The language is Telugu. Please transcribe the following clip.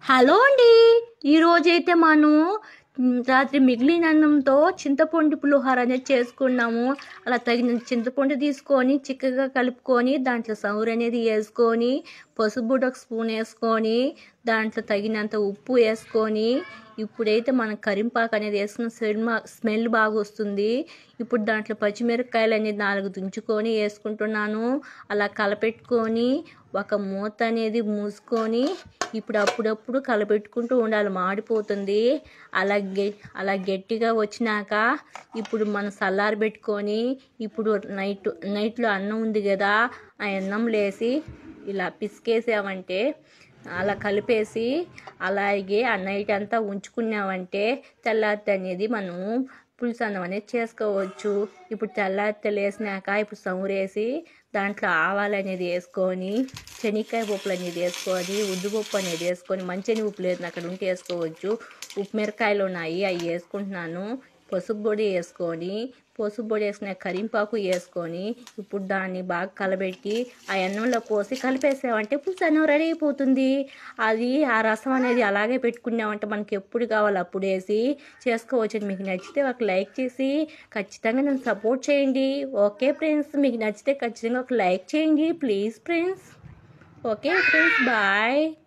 హలో అండి ఈరోజైతే మనం మ్, రాత్రి మిగిలిన అన్నంతో చింతపండు పులిహోర అనేది చేసుకున్నాము అలా తగిన చింతపండు తీసుకొని చిక్కగా కలుపుకొని దాంట్లో సౌరు అనేది వేసుకొని పసుపు ఒక స్పూన్ వేసుకొని దాంట్లో తగినంత ఉప్పు వేసుకొని ఇప్పుడైతే మనం కరింపాకు అనేది వేసుకున్న స్మెల్ మా- స్మెల్ బాగా వస్తుంది ఇప్పుడు దాంట్లో పచ్చిమిరపకాయలు అనేది నాలుగు తుంచుకొని వేసుకుంటున్నాను అలా కలపెట్టుకొని ఒక మూత అనేది మూసుకొని ఇప్పుడు అప్పుడప్పుడు కలపెట్టుకుంటూ ఉండాలి మాడిపోతుంది అలా గె అలా గట్టిగా వచ్చినాక ఇప్పుడు మనం సల్లారి పెట్టుకొని ఇప్పుడు నైట్ నైట్లో అన్నం ఉంది కదా ఆ అన్నం లేసి ఇలా పిసికేసామంటే అలా కలిపేసి అలాగే ఆ నైట్ అంతా ఉంచుకున్నామంటే తెల్లారి అనేది మనం పులుసు అన్నం అనేది చేసుకోవచ్చు ఇప్పుడు తెల్లారి లేసినాక ఇప్పుడు సౌరేసి దాంట్లో ఆవాలు అనేది వేసుకొని శనక్కాయ పప్పులు అనేది వేసుకొని ఉద్దుపప్పు అనేది వేసుకొని మంచిని ఉప్పు లేదు అక్కడ ఉంటే వేసుకోవచ్చు ఉప్పు మిరకాయలు ఉన్నాయి అవి వేసుకుంటున్నాను పసుపు పొడి వేసుకొని పసుపు పొడి వేసుకున్న కరింపాకు వేసుకొని ఇప్పుడు దాన్ని బాగా కలబెట్టి ఆ అన్నంలో పోసి కలిపేసామంటే పులుసు అన్నం రెడీ అయిపోతుంది అది ఆ రసం అనేది అలాగే పెట్టుకున్నామంటే మనకి ఎప్పుడు కావాలో అప్పుడు వేసి చేసుకోవచ్చు మీకు నచ్చితే ఒక లైక్ చేసి ఖచ్చితంగా నన్ను సపోర్ట్ చేయండి ఓకే ఫ్రెండ్స్ మీకు నచ్చితే ఖచ్చితంగా ఒక లైక్ చేయండి please friends okay friends bye